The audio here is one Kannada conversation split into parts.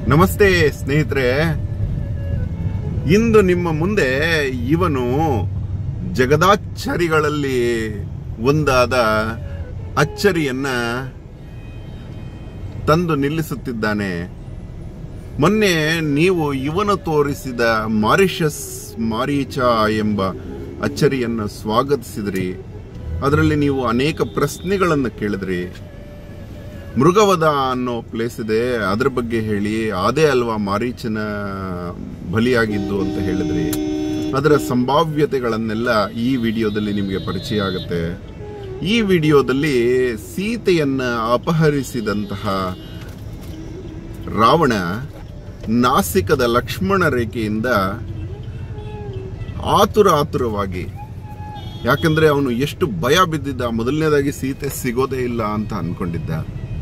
ನಮಸ್ತೆ ಸ್ನೇಹಿತರೆ ಇಂದು ನಿಮ್ಮ ಮುಂದೆ ಇವನು ಜಗದಾಚ್ಚರಿಗಳಲ್ಲಿ ಒಂದಾದ ಅಚ್ಚರಿಯನ್ನ ತಂದು ನಿಲ್ಲಿಸುತ್ತಿದ್ದಾನೆ ಮೊನ್ನೆ ನೀವು ಇವನು ತೋರಿಸಿದ ಮಾರಿಷಸ್ ಮಾರೀಚ ಎಂಬ ಅಚ್ಚರಿಯನ್ನು ಸ್ವಾಗತಿಸಿದ್ರಿ ಅದರಲ್ಲಿ ನೀವು ಅನೇಕ ಪ್ರಶ್ನೆಗಳನ್ನು ಕೇಳಿದ್ರಿ ಮೃಗವಧ ಅನ್ನೋ ಪ್ಲೇಸ್ ಇದೆ ಅದ್ರ ಬಗ್ಗೆ ಹೇಳಿ ಅದೇ ಅಲ್ವಾ ಮಾರೀಚನ ಬಲಿಯಾಗಿದ್ದು ಅಂತ ಹೇಳಿದ್ರಿ ಅದರ ಸಂಭಾವ್ಯತೆಗಳನ್ನೆಲ್ಲ ಈ ವಿಡಿಯೋದಲ್ಲಿ ನಿಮಗೆ ಪರಿಚಯ ಆಗುತ್ತೆ ಈ ವಿಡಿಯೋದಲ್ಲಿ ಸೀತೆಯನ್ನ ಅಪಹರಿಸಿದಂತಹ ರಾವಣ ನಾಸಿಕದ ಲಕ್ಷ್ಮಣ ರೇಖೆಯಿಂದ ಆತುರ ಆತುರವಾಗಿ ಯಾಕಂದ್ರೆ ಅವನು ಎಷ್ಟು ಭಯ ಬಿದ್ದಿದ್ದ ಮೊದಲನೇದಾಗಿ ಸೀತೆ ಸಿಗೋದೇ ಇಲ್ಲ ಅಂತ ಅನ್ಕೊಂಡಿದ್ದ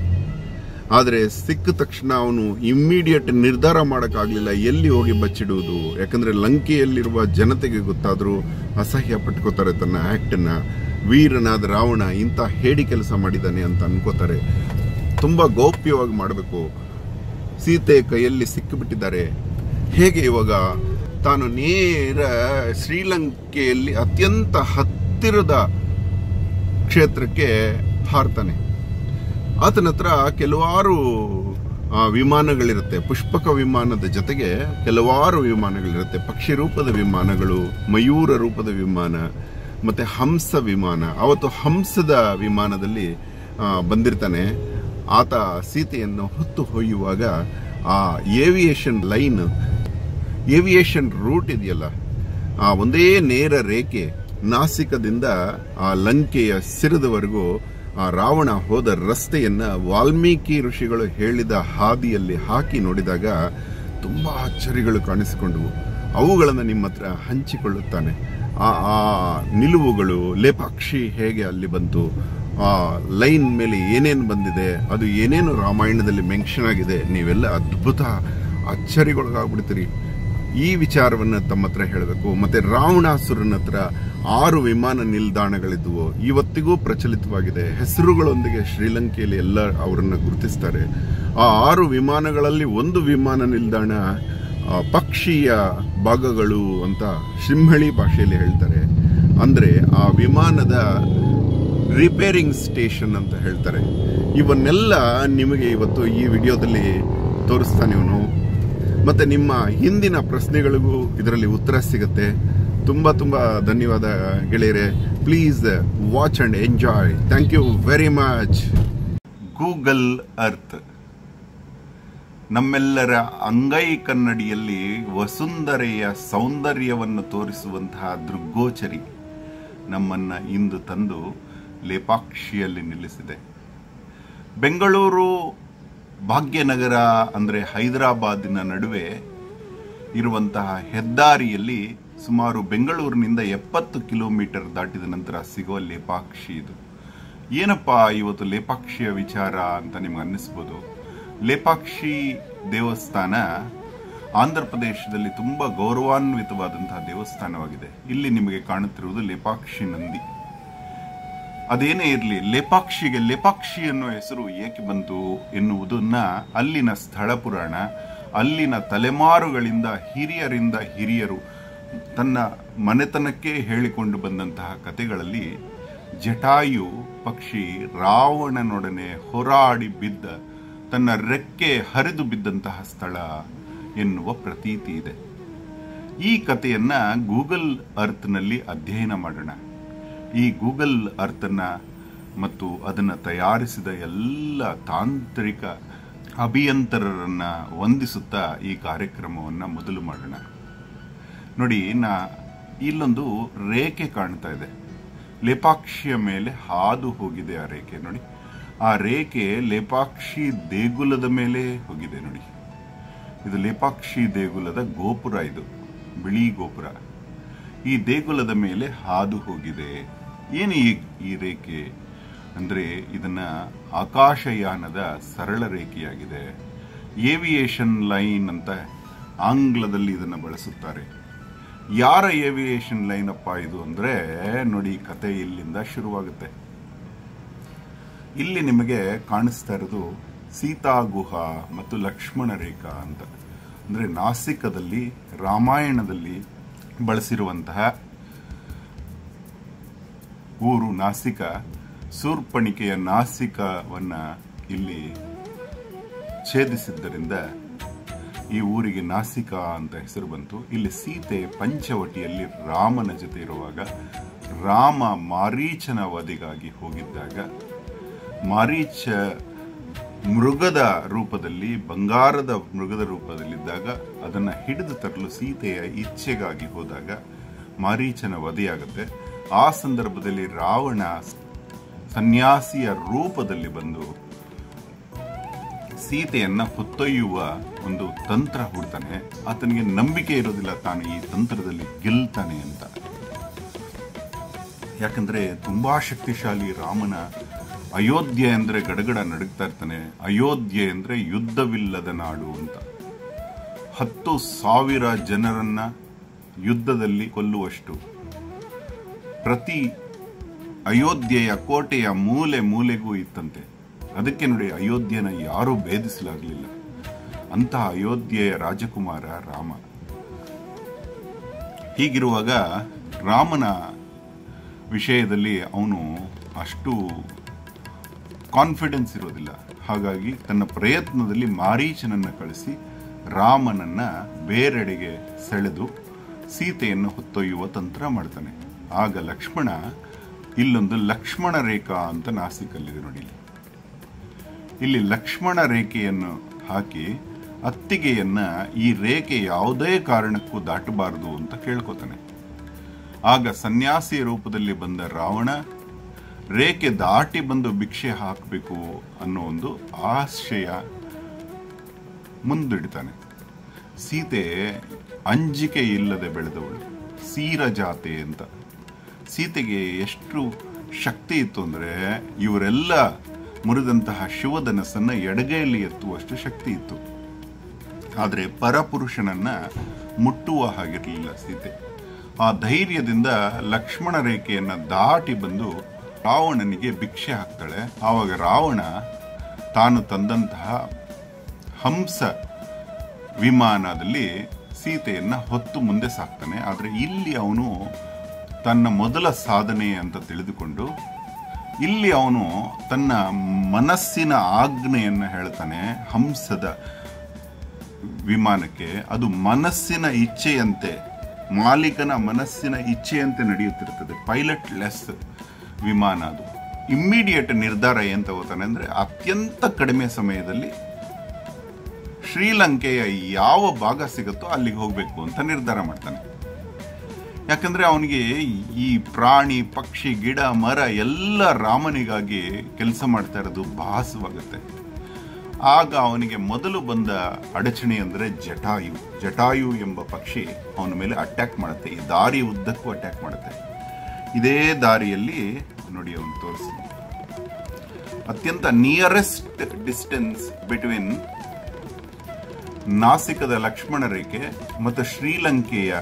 ಆದರೆ ಸಿಕ್ಕ ತಕ್ಷಣ ಅವನು ಇಮ್ಮಿಡಿಯೇಟ್ ನಿರ್ಧಾರ ಮಾಡೋಕ್ಕಾಗಲಿಲ್ಲ ಎಲ್ಲಿ ಹೋಗಿ ಬಚ್ಚಿಡುವುದು ಯಾಕಂದ್ರೆ ಲಂಕೆಯಲ್ಲಿರುವ ಜನತೆಗೆ ಗೊತ್ತಾದರೂ ಅಸಹ್ಯ ಪಟ್ಕೋತಾರೆ ತನ್ನ ಆಕ್ಟನ್ನ ವೀರನಾದ ರಾವಣ ಇಂಥ ಹೇಡಿ ಕೆಲಸ ಮಾಡಿದ್ದಾನೆ ಅಂತ ಅನ್ಕೋತಾರೆ ತುಂಬಾ ಗೌಪ್ಯವಾಗಿ ಮಾಡಬೇಕು ಸೀತೆ ಕೈಯಲ್ಲಿ ಸಿಕ್ಕಿಬಿಟ್ಟಿದ್ದಾರೆ ಹೇಗೆ ಇವಾಗ ತಾನು ನೇರ ಶ್ರೀಲಂಕೆಯಲ್ಲಿ ಅತ್ಯಂತ ಹತ್ತಿರದ ಕ್ಷೇತ್ರಕ್ಕೆ ಹಾರ್ತಾನೆ ಆತನ ಹತ್ರ ಕೆಲವಾರು ಆ, ವಿಮಾನಗಳಿರುತ್ತೆ ಪುಷ್ಪಕ ವಿಮಾನದ ಜೊತೆಗೆ ಕೆಲವಾರು ವಿಮಾನಗಳಿರುತ್ತೆ ಪಕ್ಷಿ ರೂಪದ ವಿಮಾನಗಳು ಮಯೂರ ರೂಪದ ವಿಮಾನ ಮತ್ತೆ ಹಂಸ ವಿಮಾನ ಅವತ್ತು ಹಂಸದ ವಿಮಾನದಲ್ಲಿ ಆ, ಬಂದಿರ್ತಾನೆ ಆತ ಸೀತೆಯನ್ನು ಹೊತ್ತು ಹೊಯ್ಯುವಾಗ ಆ ಏವಿಯೇಷನ್ ಲೈನ್ ಏವಿಯೇಷನ್ ರೂಟ್ ಇದೆಯಲ್ಲ ಆ ಒಂದೇ ನೇರ ರೇಖೆ ನಾಸಿಕದಿಂದ ಆ ಲಂಕೆಯ ಸಿರದವರೆಗೂ ಆ ರಾವಣ ಹೋದ ರಸ್ತೆಯನ್ನ ವಾಲ್ಮೀಕಿ ಋಷಿಗಳು ಹೇಳಿದ ಹಾದಿಯಲ್ಲಿ ಹಾಕಿ ನೋಡಿದಾಗ ತುಂಬಾ ಅಚ್ಚರಿಗಳು ಕಾಣಿಸಿಕೊಂಡವು ಅವುಗಳನ್ನು ನಿಮ್ಮ ಹತ್ರ ಹಂಚಿಕೊಳ್ಳುತ್ತಾನೆ ಆ ಆ ನಿಲುವುಗಳು ಲೇಪಾಕ್ಷಿ ಹೇಗೆ ಅಲ್ಲಿ ಬಂತು ಆ ಲೈನ್ ಮೇಲೆ ಏನೇನು ಬಂದಿದೆ ಅದು ಏನೇನು ರಾಮಾಯಣದಲ್ಲಿ ಮೆನ್ಷನ್ ಆಗಿದೆ ನೀವೆಲ್ಲ ಅದ್ಭುತ ಅಚ್ಚರಿಗೊಳಗಾಗ್ಬಿಡ್ತೀರಿ ಈ ವಿಚಾರವನ್ನ ತಮ್ಮ ಹತ್ರ ಹೇಳಬೇಕು ಮತ್ತೆ ರಾವಣಾಸುರನ ಹತ್ರ ಆರು ವಿಮಾನ ನಿಲ್ದಾಣಗಳಿದ್ವು ಇವತ್ತಿಗೂ ಪ್ರಚಲಿತವಾಗಿದೆ ಹೆಸರುಗಳೊಂದಿಗೆ ಶ್ರೀಲಂಕೆಯಲ್ಲಿ ಎಲ್ಲ ಅವರನ್ನ ಗುರುತಿಸ್ತಾರೆ ಆ ಆರು ವಿಮಾನಗಳಲ್ಲಿ ಒಂದು ವಿಮಾನ ನಿಲ್ದಾಣ ಆ, ಪಕ್ಷಿಯ ಭಾಗಗಳು ಅಂತ ಸಿಂಹಳಿ ಭಾಷೆಯಲ್ಲಿ ಹೇಳ್ತಾರೆ ಅಂದ್ರೆ ಆ ವಿಮಾನದ ರಿಪೇರಿಂಗ್ ಸ್ಟೇಷನ್ ಅಂತ ಹೇಳ್ತಾರೆ ಇವನ್ನೆಲ್ಲ ನಿಮಗೆ ಇವತ್ತು ಈ ವಿಡಿಯೋದಲ್ಲಿ ತೋರಿಸ್ತಾನೆ ಇವನು ಮತ್ತೆ ನಿಮ್ಮ ಹಿಂದಿನ ಪ್ರಶ್ನೆಗಳಿಗೂ ಇದರಲ್ಲಿ ಉತ್ತರ ಸಿಗುತ್ತೆ ತುಂಬಾ ತುಂಬಾ ಧನ್ಯವಾದ ಗೆಳೆಯರೆ please watch and enjoy thank you very much Google Earth ನಮ್ಮೆಲ್ಲರ ಅಂಗೈ ಕನ್ನಡಿಯಲ್ಲಿ ವಸುಂಧರೆಯ ಸೌಂದರ್ಯವನ್ನು ತೋರಿಸುವಂತಹ ದೃಗ್ಗೋಚರಿ ನಮ್ಮನ್ನ ಇಂದು ತಂದು ಲೇಪಾಕ್ಷಿಯಲ್ಲಿ ನಿಲ್ಲಿಸಿದೆ ಬೆಂಗಳೂರು ಭಾಗ್ಯನಗರ ಅಂದರೆ ಹೈದರಾಬಾದಿನ ನಡುವೆ ಇರುವಂತಹ ಹೆದ್ದಾರಿಯಲ್ಲಿ ಸುಮಾರು ಬೆಂಗಳೂರಿನಿಂದ ಎಪ್ಪತ್ತು ಕಿಲೋಮೀಟರ್ ದಾಟಿದ ನಂತರ ಸಿಗುವ ಲೇಪಾಕ್ಷಿ ಇದು ಏನಪ್ಪಾ ಇವತ್ತು ಲೇಪಾಕ್ಷಿಯ ವಿಚಾರ ಅಂತ ನಿಮ್ಗೆ ಅನ್ನಿಸ್ಬೋದು ಲೇಪಾಕ್ಷಿ ದೇವಸ್ಥಾನ ಆಂಧ್ರ ಪ್ರದೇಶದಲ್ಲಿ ತುಂಬಾ ಗೌರವಾನ್ವಿತವಾದಂತಹ ದೇವಸ್ಥಾನವಾಗಿದೆ ಇಲ್ಲಿ ನಿಮಗೆ ಕಾಣುತ್ತಿರುವುದು ಲೇಪಾಕ್ಷಿ ನಂದಿ ಅದೇನೇ ಇರಲಿ ಲೇಪಾಕ್ಷಿಗೆ ಲೇಪಾಕ್ಷಿ ಅನ್ನೋ ಹೆಸರು ಏಕೆ ಬಂತು ಎನ್ನುವುದನ್ನ ಅಲ್ಲಿನ ಸ್ಥಳ ಪುರಾಣ ಅಲ್ಲಿನ ತಲೆಮಾರುಗಳಿಂದ ಹಿರಿಯರಿಂದ ಹಿರಿಯರು ತನ್ನ ಮನೆತನಕ್ಕೆ ಹೇಳಿಕೊಂಡು ಬಂದಂತಹ ಕಥೆಗಳಲ್ಲಿ ಜಟಾಯು ಪಕ್ಷಿ ರಾವಣನೊಡನೆ ಹೋರಾಡಿ ಬಿದ್ದ ತನ್ನ ರೆಕ್ಕೆ ಹರಿದು ಬಿದ್ದಂತಹ ಸ್ಥಳ ಎನ್ನುವ ಪ್ರತೀತಿ ಇದೆ ಈ ಕಥೆಯನ್ನ ಗೂಗಲ್ ಅರ್ತ್ನಲ್ಲಿ ಅಧ್ಯಯನ ಮಾಡೋಣ ಈ ಗೂಗಲ್ ಅರ್ಥನ ಮತ್ತು ಅದನ್ನು ತಯಾರಿಸಿದ ಎಲ್ಲ ತಾಂತ್ರಿಕ ಅಭಿಯಂತರರನ್ನ ವಂದಿಸುತ್ತಾ ಈ ಕಾರ್ಯಕ್ರಮವನ್ನು ಮೊದಲು ಮಾಡೋಣ ನೋಡಿ ನಾ ಇಲ್ಲೊಂದು ರೇಖೆ ಕಾಣ್ತಾ ಇದೆ ಲೇಪಾಕ್ಷಿಯ ಮೇಲೆ ಹಾದು ಹೋಗಿದೆ ಆ ರೇಖೆ ನೋಡಿ ಆ ರೇಖೆ ಲೇಪಾಕ್ಷಿ ದೇಗುಲದ ಮೇಲೆ ಹೋಗಿದೆ ನೋಡಿ ಇದು ಲೇಪಾಕ್ಷಿ ದೇಗುಲದ ಗೋಪುರ ಇದು ಬಿಳಿ ಗೋಪುರ ಈ ದೇಗುಲದ ಮೇಲೆ ಹಾದು ಹೋಗಿದೆ ಏನು ಈ ಈ ರೇಖೆ ಅಂದ್ರೆ ಇದನ್ನ ಆಕಾಶಯಾನದ ಸರಳ ರೇಖೆಯಾಗಿದೆ ಏವಿಯೇಷನ್ ಲೈನ್ ಅಂತ ಆಂಗ್ಲದಲ್ಲಿ ಇದನ್ನ ಬಳಸುತ್ತಾರೆ ಯಾರ ಏವಿಯೇಷನ್ ಲೈನ್ ಅಪ್ಪ ಇದು ಅಂದ್ರೆ ನೋಡಿ ಕತೆ ಇಲ್ಲಿಂದ ಶುರುವಾಗುತ್ತೆ ಇಲ್ಲಿ ನಿಮಗೆ ಕಾಣಿಸ್ತಾ ಇರೋದು ಸೀತಾಗುಹ ಮತ್ತು ಲಕ್ಷ್ಮಣ ರೇಖಾ ಅಂತ ಅಂದರೆ ನಾಸಿಕದಲ್ಲಿ ರಾಮಾಯಣದಲ್ಲಿ ಬಳಸಿರುವಂತಹ ಊರು ನಾಸಿಕ ಸೂರ್ಪಣಿಕೆಯ ನಾಸಿಕವನ್ನ ಇಲ್ಲಿ ಛೇದಿಸಿದ್ದರಿಂದ ಈ ಊರಿಗೆ ನಾಸಿಕ ಅಂತ ಹೆಸರು ಬಂತು ಇಲ್ಲಿ ಸೀತೆ ಪಂಚವಟಿಯಲ್ಲಿ ರಾಮನ ಜೊತೆ ಇರುವಾಗ ರಾಮ ಮಾರೀಚನ ವಧೆಗಾಗಿ ಹೋಗಿದ್ದಾಗ ಮಾರೀಚ ಮೃಗದ ರೂಪದಲ್ಲಿ ಬಂಗಾರದ ಮೃಗದ ರೂಪದಲ್ಲಿದ್ದಾಗ ಅದನ್ನ ಹಿಡಿದು ತರಲು ಸೀತೆಯ ಇಚ್ಛೆಗಾಗಿ ಹೋದಾಗ ಮಾರೀಚನ ವಧೆಯಾಗುತ್ತೆ ಆ ಸಂದರ್ಭದಲ್ಲಿ ರಾವಣ ಸನ್ಯಾಸಿಯ ರೂಪದಲ್ಲಿ ಬಂದು ಸೀತೆಯನ್ನ ಹೊತ್ತೊಯ್ಯುವ ಒಂದು ತಂತ್ರ ಹುಡ್ತಾನೆ ಆತನಿಗೆ ನಂಬಿಕೆ ಇರೋದಿಲ್ಲ ತಾನು ಈ ತಂತ್ರದಲ್ಲಿ ಗೆಲ್ತಾನೆ ಅಂತ ಯಾಕಂದ್ರೆ ತುಂಬಾ ಶಕ್ತಿಶಾಲಿ ರಾಮನ ಅಯೋಧ್ಯೆ ಅಂದ್ರೆ ಗಡಗಡ ನಡುಗ್ತಾ ಇರ್ತಾನೆ ಅಯೋಧ್ಯೆ ಅಂದ್ರೆ ಯುದ್ಧವಿಲ್ಲದ ನಾಡು ಅಂತ ಹತ್ತು ಸಾವಿರ ಜನರನ್ನ ಯುದ್ಧದಲ್ಲಿ ಕೊಲ್ಲುವಷ್ಟು ಪ್ರತಿ ಅಯೋಧ್ಯೆಯ ಕೋಟೆಯ ಮೂಲೆ ಮೂಲೆಗೂ ಇತ್ತಂತೆ ಅದಕ್ಕೆ ನೋಡಿ ಅಯೋಧ್ಯೆನ ಯಾರೂ ಭೇದಿಸಲಾಗಲಿಲ್ಲ ಅಂತಹ ಅಯೋಧ್ಯೆಯ ರಾಜಕುಮಾರ ರಾಮ ಹೀಗಿರುವಾಗ ರಾಮನ ವಿಷಯದಲ್ಲಿ ಅವನು ಅಷ್ಟು ಕಾನ್ಫಿಡೆನ್ಸ್ ಇರೋದಿಲ್ಲ ಹಾಗಾಗಿ ತನ್ನ ಪ್ರಯತ್ನದಲ್ಲಿ ಮಾರೀಚನನ್ನ ಕಳಿಸಿ ರಾಮನನ್ನ ಬೇರೆಡೆಗೆ ಸೆಳೆದು ಸೀತೆಯನ್ನು ಹೊತ್ತೊಯ್ಯುವ ತಂತ್ರ ಮಾಡ್ತಾನೆ ಆಗ ಲಕ್ಷ್ಮಣ ಇಲ್ಲೊಂದು ಲಕ್ಷ್ಮಣ ರೇಖಾ ಅಂತ ನಾಸಿಕಲ್ಲಿದೆ ನೋಡಿ ಇಲ್ಲಿ. ಇಲ್ಲಿ ಲಕ್ಷ್ಮಣ ರೇಖೆಯನ್ನು ಹಾಕಿ ಅತ್ತಿಗೆಯನ್ನ ಈ ರೇಖೆ ಯಾವುದೇ ಕಾರಣಕ್ಕೂ ದಾಟಬಾರದು ಅಂತ ಕೇಳ್ಕೊತಾನೆ ಆಗ ಸನ್ಯಾಸಿ ರೂಪದಲ್ಲಿ ಬಂದ ರಾವಣ ರೇಖೆ ದಾಟಿ ಬಂದು ಭಿಕ್ಷೆ ಹಾಕಬೇಕು ಅನ್ನೋ ಒಂದು ಆಶಯ ಮುಂದಿಡ್ತಾನೆ ಸೀತೆ ಅಂಜಿಕೆ ಇಲ್ಲದೆ ಬೆಳೆದವಳು ಸೀರ ಜಾತೆ ಅಂತ ಸೀತೆಗೆ ಎಷ್ಟು ಶಕ್ತಿ ಇತ್ತು ಅಂದ್ರೆ ಇವರೆಲ್ಲ ಮುರಿದಂತಹ ಶಿವಧನಸ್ಸನ್ನ ಎಡಗೈಯಲ್ಲಿ ಎತ್ತುವಷ್ಟು ಶಕ್ತಿ ಇತ್ತು ಆದರೆ ಪರಪುರುಷನನ್ನ ಮುಟ್ಟುವ ಹಾಗಿರಲಿಲ್ಲ ಸೀತೆ ಆ ಧೈರ್ಯದಿಂದ ಲಕ್ಷ್ಮಣ ರೇಖೆಯನ್ನ ದಾಟಿ ಬಂದು ರಾವಣನಿಗೆ ಭಿಕ್ಷೆ ಹಾಕ್ತಾಳೆ ಆವಾಗ ರಾವಣ ತಾನು ತಂದಂತಹ ಹಂಸ ವಿಮಾನದಲ್ಲಿ ಸೀತೆಯನ್ನ ಹೊತ್ತು ಮುಂದೆ ಸಾಕ್ತಾನೆ ಆದರೆ ಇಲ್ಲಿ ಅವನು ತನ್ನ ಮೊದಲ ಸಾಧನೆ ಅಂತ ತಿಳಿದುಕೊಂಡು ಇಲ್ಲಿ ಅವನು ತನ್ನ ಮನಸ್ಸಿನ ಆಜ್ಞೆಯನ್ನು ಹೇಳ್ತಾನೆ ಹಂಸದ ವಿಮಾನಕ್ಕೆ ಅದು ಮನಸ್ಸಿನ ಇಚ್ಛೆಯಂತೆ ಮಾಲೀಕನ ಮನಸ್ಸಿನ ಇಚ್ಛೆಯಂತೆ ನಡೆಯುತ್ತಿರುತ್ತದೆ ಪೈಲಟ್ ಲೆಸ್ ವಿಮಾನ ಅದು ಇಮ್ಮಿಡಿಯೇಟ್ ನಿರ್ಧಾರ ಏನ್ ತಗೋತಾನೆ ಅಂದ್ರೆ ಅತ್ಯಂತ ಕಡಿಮೆ ಸಮಯದಲ್ಲಿ ಶ್ರೀಲಂಕೆಯ ಯಾವ ಭಾಗ ಸಿಗುತ್ತೋ ಅಲ್ಲಿಗೆ ಹೋಗ್ಬೇಕು ಅಂತ ನಿರ್ಧಾರ ಮಾಡ್ತಾನೆ ಯಾಕಂದ್ರೆ ಅವನಿಗೆ ಈ ಪ್ರಾಣಿ ಪಕ್ಷಿ ಗಿಡ ಮರ ಎಲ್ಲ ರಾಮನಿಗಾಗಿ ಕೆಲಸ ಮಾಡ್ತಾ ಇರೋದು ಭಾಸವಾಗುತ್ತೆ ಆಗ ಅವನಿಗೆ ಮೊದಲು ಬಂದ ಅಡಚಣೆ ಅಂದ್ರೆ ಜಟಾಯು ಜಟಾಯು ಎಂಬ ಪಕ್ಷಿ ಅವನ ಮೇಲೆ ಅಟ್ಯಾಕ್ ಮಾಡುತ್ತೆ ಈ ದಾರಿ ಉದ್ದಕ್ಕೂ ಅಟ್ಯಾಕ್ ಮಾಡುತ್ತೆ ಇದೇ ದಾರಿಯಲ್ಲಿ ನೋಡಿ ಅವನು ತೋರಿಸಿ ಅತ್ಯಂತ ನಿಯರೆಸ್ಟ್ ಡಿಸ್ಟೆನ್ಸ್ ಬಿಟ್ವೀನ್ ನಾಸಿಕದ ಲಕ್ಷ್ಮಣ ರೇಖೆ ಮತ್ತು ಶ್ರೀಲಂಕೆಯ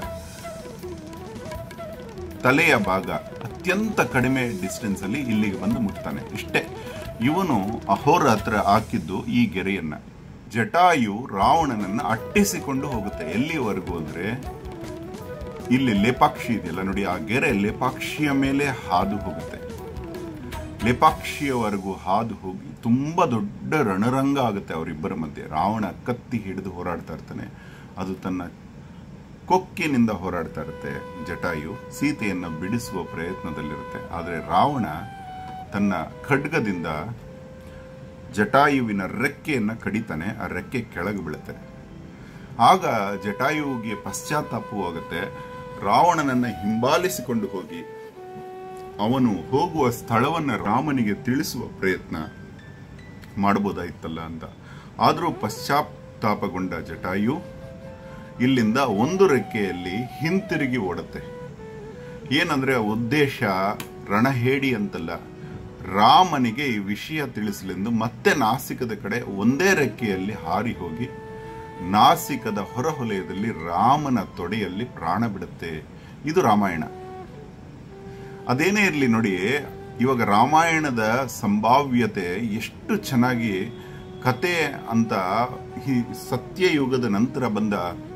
ತಲೆಯ ಭಾಗ ಅತ್ಯಂತ ಕಡಿಮೆ ಡಿಸ್ಟೆನ್ಸ್ ಅಲ್ಲಿ ಇಲ್ಲಿಗೆ ಬಂದು ಮುಟ್ತಾನೆ ಇಷ್ಟೇ ಇವನು ಅಹೋರಾತ್ರ ಹಾಕಿದ್ದು ಈ ಗೆರೆಯನ್ನ ಜಟಾಯು ರಾವಣನನ್ನ ಅಟ್ಟಿಸಿಕೊಂಡು ಹೋಗುತ್ತೆ ಎಲ್ಲಿವರೆಗೂ ಅಂದ್ರೆ ಇಲ್ಲಿ ಲೇಪಾಕ್ಷಿ ಇದೆಯಲ್ಲ ನೋಡಿ ಆ ಗೆರೆ ಲೇಪಾಕ್ಷಿಯ ಮೇಲೆ ಹಾದು ಹೋಗುತ್ತೆ ಲೇಪಾಕ್ಷಿಯವರೆಗೂ ಹಾದು ಹೋಗಿ ತುಂಬಾ ದೊಡ್ಡ ರಣರಂಗ ಆಗುತ್ತೆ ಅವರಿಬ್ಬರ ಮಧ್ಯೆ ರಾವಣ ಕತ್ತಿ ಹಿಡಿದು ಹೋರಾಡ್ತಾ ಇರ್ತಾನೆ ಅದು ತನ್ನ ಕೊಕ್ಕಿನಿಂದ ಹೋರಾಡ್ತಾ ಇರುತ್ತೆ ಜಟಾಯು ಸೀತೆಯನ್ನ ಬಿಡಿಸುವ ಪ್ರಯತ್ನದಲ್ಲಿರುತ್ತೆ ಆದರೆ ರಾವಣ ತನ್ನ ಖಡ್ಗದಿಂದ ಜಟಾಯುವಿನ ರೆಕ್ಕೆಯನ್ನ ಕಡಿತಾನೆ ಆ ರೆಕ್ಕೆ ಕೆಳಗೆ ಬೀಳುತ್ತೆ ಆಗ ಜಟಾಯುವಿಗೆ ಪಶ್ಚಾತ್ತಾಪವಾಗುತ್ತೆ ರಾವಣನನ್ನ ಹಿಂಬಾಲಿಸಿಕೊಂಡು ಹೋಗಿ ಅವನು ಹೋಗುವ ಸ್ಥಳವನ್ನ ರಾಮನಿಗೆ ತಿಳಿಸುವ ಪ್ರಯತ್ನ ಮಾಡಬಹುದಾಗಿತ್ತಲ್ಲ ಅಂತ ಆದರೂ ಪಶ್ಚಾತ್ತಾಪಗೊಂಡ ಜಟಾಯು ಇಲ್ಲಿಂದ ಒಂದು ರೆಕ್ಕೆಯಲ್ಲಿ ಹಿಂತಿರುಗಿ ಓಡುತ್ತೆ ಏನಂದ್ರೆ ಆ ಉದ್ದೇಶ ರಣಹೇಡಿ ಅಂತಲ್ಲ ರಾಮನಿಗೆ ಈ ವಿಷಯ ತಿಳಿಸಲೆಂದು ಮತ್ತೆ ನಾಸಿಕದ ಕಡೆ ಒಂದೇ ರೆಕ್ಕೆಯಲ್ಲಿ ಹಾರಿ ಹೋಗಿ ನಾಸಿಕದ ಹೊರವಲಯದಲ್ಲಿ ರಾಮನ ತೊಡೆಯಲ್ಲಿ ಪ್ರಾಣ ಬಿಡುತ್ತೆ ಇದು ರಾಮಾಯಣ ಅದೇನೇ ಇರಲಿ ನೋಡಿ ಇವಾಗ ರಾಮಾಯಣದ ಸಂಭಾವ್ಯತೆ ಎಷ್ಟು ಚೆನ್ನಾಗಿ ಕತೆ ಅಂತ ಈ ಸತ್ಯಯುಗದ ನಂತರ ಬಂದ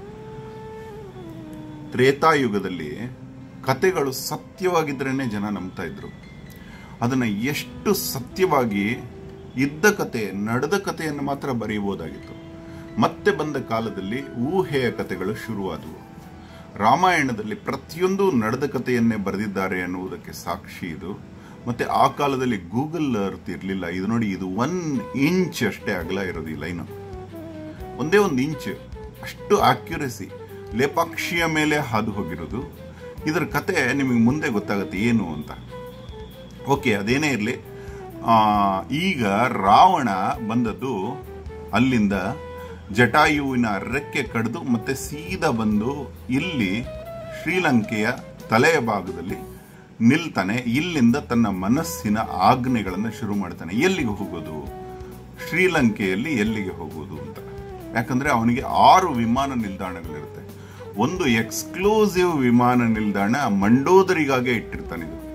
ತ್ರೇತಾಯುಗದಲ್ಲಿ ಕತೆಗಳು ಸತ್ಯವಾಗಿದ್ರೇನೆ ಜನ ನಂಬ್ತಾ ಇದ್ರು ಅದನ್ನ ಎಷ್ಟು ಸತ್ಯವಾಗಿ ಇದ್ದ ಕತೆ ನಡೆದ ಕಥೆಯನ್ನು ಮಾತ್ರ ಬರೆಯಬಹುದಾಗಿತ್ತು ಮತ್ತೆ ಬಂದ ಕಾಲದಲ್ಲಿ ಊಹೆಯ ಕಥೆಗಳು ಶುರುವಾದವು ರಾಮಾಯಣದಲ್ಲಿ ಪ್ರತಿಯೊಂದು ನಡೆದ ಕಥೆಯನ್ನೇ ಬರೆದಿದ್ದಾರೆ ಅನ್ನುವುದಕ್ಕೆ ಸಾಕ್ಷಿ ಇದು ಮತ್ತೆ ಆ ಕಾಲದಲ್ಲಿ ಗೂಗಲ್ ಅರ್ತ್ ಇರಲಿಲ್ಲ ಇದು ನೋಡಿ ಇದು ಒನ್ ಇಂಚ್ ಅಷ್ಟೇ ಅಗಲ ಇರೋದು ಈ ಲೈನು ಒಂದೇ ಒಂದು ಇಂಚ್ ಅಷ್ಟು ಆಕ್ಯುರಸಿ ಲೇಪಾಕ್ಷಿಯ ಮೇಲೆ ಹಾದು ಹೋಗಿರೋದು ಇದರ ಕತೆ ನಿಮಗೆ ಮುಂದೆ ಗೊತ್ತಾಗುತ್ತೆ ಏನು ಅಂತ ಓಕೆ ಅದೇನೇ ಇರಲಿ ಈಗ ರಾವಣ ಬಂದದ್ದು ಅಲ್ಲಿಂದ ಜಟಾಯುವಿನ ರೆಕ್ಕೆ ಕಡಿದು ಮತ್ತೆ ಸೀದಾ ಬಂದು ಇಲ್ಲಿ ಶ್ರೀಲಂಕೆಯ ತಲೆಯ ಭಾಗದಲ್ಲಿ ನಿಲ್ತಾನೆ ಇಲ್ಲಿಂದ ತನ್ನ ಮನಸ್ಸಿನ ಆಜ್ಞೆಗಳನ್ನು ಶುರು ಮಾಡ್ತಾನೆ ಎಲ್ಲಿಗೆ ಹೋಗೋದು ಶ್ರೀಲಂಕೆಯಲ್ಲಿ ಎಲ್ಲಿಗೆ ಹೋಗೋದು ಅಂತ ಯಾಕಂದ್ರೆ ಅವನಿಗೆ ಆರು ವಿಮಾನ ನಿಲ್ದಾಣಗಳಿರುತ್ತೆ ಒಂದು ಎಕ್ಸ್ಕ್ಲೂಸಿವ್ ವಿಮಾನ ನಿಲ್ದಾಣ ಮಂಡೋದರಿಗಾಗೆ ಇಟ್ಟಿರ್ತಾನೆ ಇದು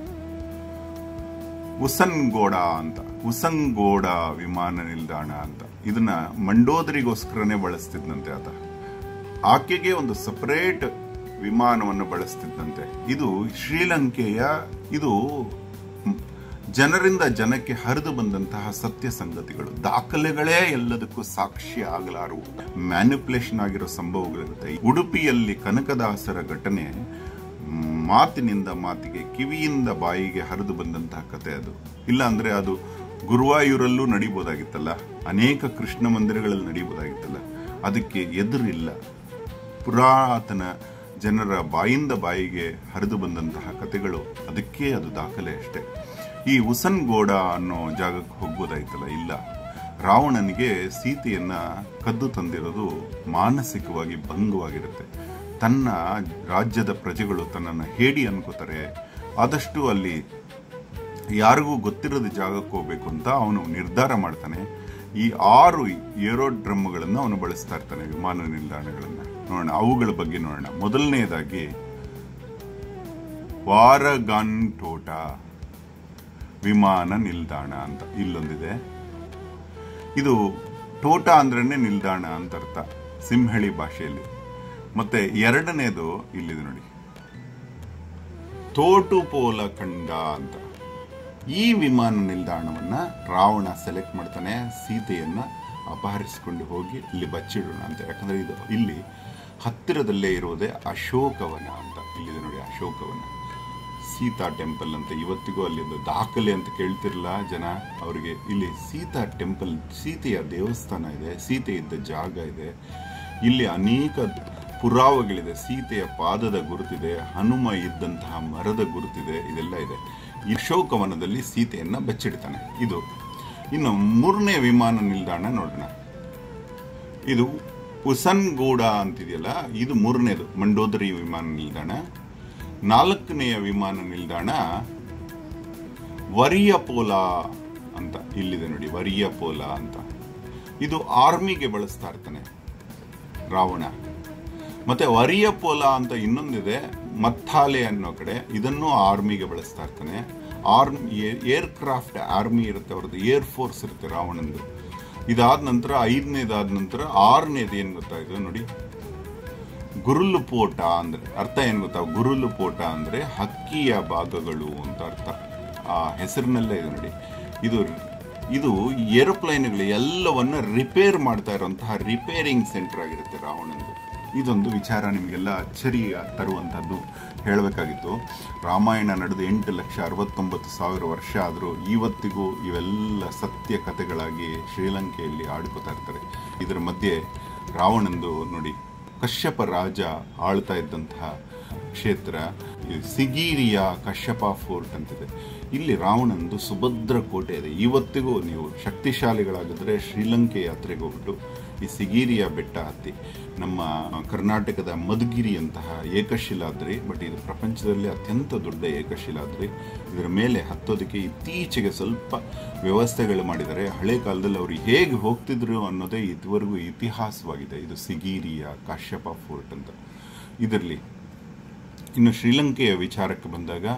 ಉಸನ್ಗೋಡ ಅಂತ ಉಸನ್ಗೋಡ ವಿಮಾನ ನಿಲ್ದಾಣ ಅಂತ ಇದನ್ನ ಮಂಡೋದರಿಗೋಸ್ಕರನೇ ಬಳಸ್ತಿದ್ದಂತೆ ಆತ ಆಕೆಗೆ ಒಂದು ಸಪರೇಟ್ ವಿಮಾನವನ್ನು ಬಳಸ್ತಿದ್ದಂತೆ ಇದು ಶ್ರೀಲಂಕೆಯ ಇದು ಜನರಿಂದ ಜನಕ್ಕೆ ಹರಿದು ಬಂದಂತಹ ಸತ್ಯ ಸಂಗತಿಗಳು ದಾಖಲೆಗಳೇ ಎಲ್ಲದಕ್ಕೂ ಸಾಕ್ಷಿ ಆಗಲಾರವು ಮ್ಯಾನಿಪುಲೇಷನ್ ಆಗಿರೋ ಸಂಭವಗಳಿರುತ್ತೆ ಉಡುಪಿಯಲ್ಲಿ ಕನಕದಾಸರ ಘಟನೆ ಮಾತಿನಿಂದ ಮಾತಿಗೆ ಕಿವಿಯಿಂದ ಬಾಯಿಗೆ ಹರಿದು ಬಂದಂತಹ ಕತೆ ಅದು ಇಲ್ಲ ಅಂದ್ರೆ ಅದು ಗುರುವಾಯೂರಲ್ಲೂ ನಡೀಬೋದಾಗಿತ್ತಲ್ಲ ಅನೇಕ ಕೃಷ್ಣ ಮಂದಿರಗಳಲ್ಲಿ ನಡೀಬೋದಾಗಿತ್ತಲ್ಲ ಅದಕ್ಕೆ ಎದುರಿಲ್ಲ ಪುರಾತನ ಜನರ ಬಾಯಿಂದ ಬಾಯಿಗೆ ಹರಿದು ಬಂದಂತಹ ಕತೆಗಳು ಅದಕ್ಕೆ ಅದು ದಾಖಲೆ ಅಷ್ಟೇ ಈ ಉಸನ್ಗೋಡ ಅನ್ನೋ ಜಾಗಕ್ಕೆ ಹೋಗ್ಬೋದಾಯ್ತಲ್ಲ ಇಲ್ಲ ರಾವಣನಿಗೆ ಸೀತೆಯನ್ನ ಕದ್ದು ತಂದಿರೋದು ಮಾನಸಿಕವಾಗಿ ಭಂಗವಾಗಿರುತ್ತೆ ತನ್ನ ರಾಜ್ಯದ ಪ್ರಜೆಗಳು ತನ್ನನ್ನು ಹೇಡಿ ಅನ್ಕೋತಾರೆ ಆದಷ್ಟು ಅಲ್ಲಿ ಯಾರಿಗೂ ಗೊತ್ತಿರೋದ ಜಾಗಕ್ಕೆ ಹೋಗ್ಬೇಕು ಅಂತ ಅವನು ನಿರ್ಧಾರ ಮಾಡ್ತಾನೆ ಈ ಆರು ಏರೋಡ್ರಮ್ಗಳನ್ನು ಅವನು ಬಳಸ್ತಾ ಇರ್ತಾನೆ ವಿಮಾನ ನಿಲ್ದಾಣಗಳನ್ನು ನೋಡೋಣ ಅವುಗಳ ಬಗ್ಗೆ ನೋಡೋಣ ಮೊದಲನೇದಾಗಿ ವಾರಗನ್ಟೋಟ ವಿಮಾನ ನಿಲ್ದಾಣ ಅಂತ ಇಲ್ಲೊಂದಿದೆ ಇದು ಟೋಟ ಅಂದ್ರೇನೆ ನಿಲ್ದಾಣ ಅಂತ ಅರ್ಥ ಸಿಂಹಳಿ ಭಾಷೆಯಲ್ಲಿ ಮತ್ತೆ ಎರಡನೇದು ಇಲ್ಲಿದೆ ನೋಡಿ ತೋಟುಪೋಲ ಕಂಡ ಅಂತ ಈ ವಿಮಾನ ನಿಲ್ದಾಣವನ್ನ ರಾವಣ ಸೆಲೆಕ್ಟ್ ಮಾಡ್ತಾನೆ ಸೀತೆಯನ್ನ ಅಪಹರಿಸಿಕೊಂಡು ಹೋಗಿ ಇಲ್ಲಿ ಬಚ್ಚಿಡೋಣ ಅಂತ ಯಾಕಂದ್ರೆ ಇದು ಇಲ್ಲಿ ಹತ್ತಿರದಲ್ಲೇ ಇರುವುದೇ ಅಶೋಕವನ ಅಂತ ಇಲ್ಲಿದೆ ನೋಡಿ ಅಶೋಕವನ ಸೀತಾ ಟೆಂಪಲ್ ಅಂತ ಇವತ್ತಿಗೂ ಅಲ್ಲಿ ಒಂದು ದಾಖಲೆ ಅಂತ ಕೇಳ್ತಿರಲ್ಲ ಜನ ಅವರಿಗೆ ಇಲ್ಲಿ ಸೀತಾ ಟೆಂಪಲ್ ಸೀತೆಯ ದೇವಸ್ಥಾನ ಇದೆ ಸೀತೆ ಇದ್ದ ಜಾಗ ಇದೆ ಇಲ್ಲಿ ಅನೇಕ ಪುರಾವೆಗಳಿದೆ ಸೀತೆಯ ಪಾದದ ಗುರುತಿದೆ ಹನುಮ ಇದ್ದಂತಹ ಮರದ ಗುರುತಿದೆ ಇದೆಲ್ಲ ಇದೆ ಈ ಅಶೋಕವನದಲ್ಲಿ ಸೀತೆಯನ್ನ ಬಚ್ಚಿಡ್ತಾನೆ ಇದು ಇನ್ನು ಮೂರನೇ ವಿಮಾನ ನಿಲ್ದಾಣ ನೋಡೋಣ ಇದು ಉಸನ್ಗೂಡ ಅಂತಿದೆಯಲ್ಲ ಇದು ಮೂರನೇದು ಮಂಡೋದರಿ ವಿಮಾನ ನಿಲ್ದಾಣ ನಾಲ್ಕನೆಯ ವಿಮಾನ ನಿಲ್ದಾಣ ವರಿಯಪೋಲ ಅಂತ ಇಲ್ಲಿದೆ ನೋಡಿ ವರಿಯಪೋಲ ಅಂತ ಇದು ಆರ್ಮಿಗೆ ಬಳಸ್ತಾ ಇರ್ತಾನೆ ರಾವಣ ಮತ್ತೆ ವರಿಯಪೋಲ ಅಂತ ಇನ್ನೊಂದಿದೆ ಮತ್ತಾಲೆ ಅನ್ನೋ ಕಡೆ ಇದನ್ನು ಆರ್ಮಿಗೆ ಬಳಸ್ತಾ ಇರ್ತಾನೆ ಆರ್ಮ್ ಏರ್ ಕ್ರಾಫ್ಟ್ ಆರ್ಮಿ ಇರುತ್ತೆ ಅವ್ರದ್ದು ಏರ್ ಫೋರ್ಸ್ ಇರುತ್ತೆ ರಾವಣಂದು ಇದಾದ ನಂತರ ಐದನೇದಾದ ನಂತರ ಆರನೇದು ಏನ್ ಗೊತ್ತಾಯ್ತು ನೋಡಿ ಗುರುಲು ಪೋಟ ಅಂದ್ರೆ ಅರ್ಥ ಏನ್ ಗೊತ್ತಾ ಗುರುಲು ಪೋಟ ಅಂದ್ರೆ ಹಕ್ಕಿಯ ಭಾಗಗಳು ಅಂತ ಅರ್ಥ ಆ ಹೆಸರಿನಲ್ಲೇ ಇದೆ ನೋಡಿ ಇದು ಇದು ಏರೋಪ್ಲೈನ್ಗಳು ಎಲ್ಲವನ್ನ ರಿಪೇರ್ ಮಾಡ್ತಾ ಇರುವಂತಹ ರಿಪೇರಿಂಗ್ ಸೆಂಟರ್ ಆಗಿರುತ್ತೆ ರಾವಣಂದು ಇದೊಂದು ವಿಚಾರ ನಿಮಗೆಲ್ಲ ಅಚ್ಚರಿ ತರುವಂತದ್ದು ಹೇಳಬೇಕಾಗಿತ್ತು ರಾಮಾಯಣ ನಡೆದು ಎಂಟು ಲಕ್ಷ ಅರವತ್ತೊಂಬತ್ತು ಸಾವಿರ ವರ್ಷ ಆದರೂ ಇವತ್ತಿಗೂ ಇವೆಲ್ಲ ಸತ್ಯ ಕಥೆಗಳಾಗಿ ಶ್ರೀಲಂಕೆಯಲ್ಲಿ ಆಡ್ಕೋತಾ ಇರ್ತಾರೆ ಇದರ ಮಧ್ಯೆ ರಾವಣಂದು ನೋಡಿ ಕಶ್ಯಪ ರಾಜ ಆಳ್ತಾ ಇದ್ದಂತಹ ಕ್ಷೇತ್ರ ಈ ಸಿಗೀರಿಯ ಕಶ್ಯಪ ಫೋರ್ಟ್ ಅಂತಿದೆ ಇಲ್ಲಿ ರಾವಣಂದು ಸುಭದ್ರ ಕೋಟೆ ಇದೆ ಇವತ್ತಿಗೂ ನೀವು ಶಕ್ತಿಶಾಲಿಗಳಾಗಿದ್ರೆ ಶ್ರೀಲಂಕೆ ಯಾತ್ರೆಗೆ ಹೋಗ್ಬಿಟ್ಟು ಈ ಸಿಗೀರಿಯ ಬೆಟ್ಟ ಹತ್ತಿ ನಮ್ಮ ಕರ್ನಾಟಕದ ಮಧುಗಿರಿಯಂತಹ ಏಕಶಿಲಾದ್ರಿ ಬಟ್ ಇದು ಪ್ರಪಂಚದಲ್ಲಿ ಅತ್ಯಂತ ದೊಡ್ಡ ಏಕಶಿಲಾದ್ರಿ ಇದರ ಮೇಲೆ ಹತ್ತೋದಕ್ಕೆ ಇತ್ತೀಚೆಗೆ ಸ್ವಲ್ಪ ವ್ಯವಸ್ಥೆಗಳು ಮಾಡಿದ್ದಾರೆ ಹಳೆ ಕಾಲದಲ್ಲಿ ಅವರು ಹೇಗೆ ಹೋಗ್ತಿದ್ರು ಅನ್ನೋದೇ ಇದುವರೆಗೂ ಇತಿಹಾಸವಾಗಿದೆ ಇದು ಸಿಗೀರಿಯ ಕಾಶ್ಯಪ ಫೋರ್ಟ್ ಅಂತ ಇದರಲ್ಲಿ ಇನ್ನು ಶ್ರೀಲಂಕೆಯ ವಿಚಾರಕ್ಕೆ ಬಂದಾಗ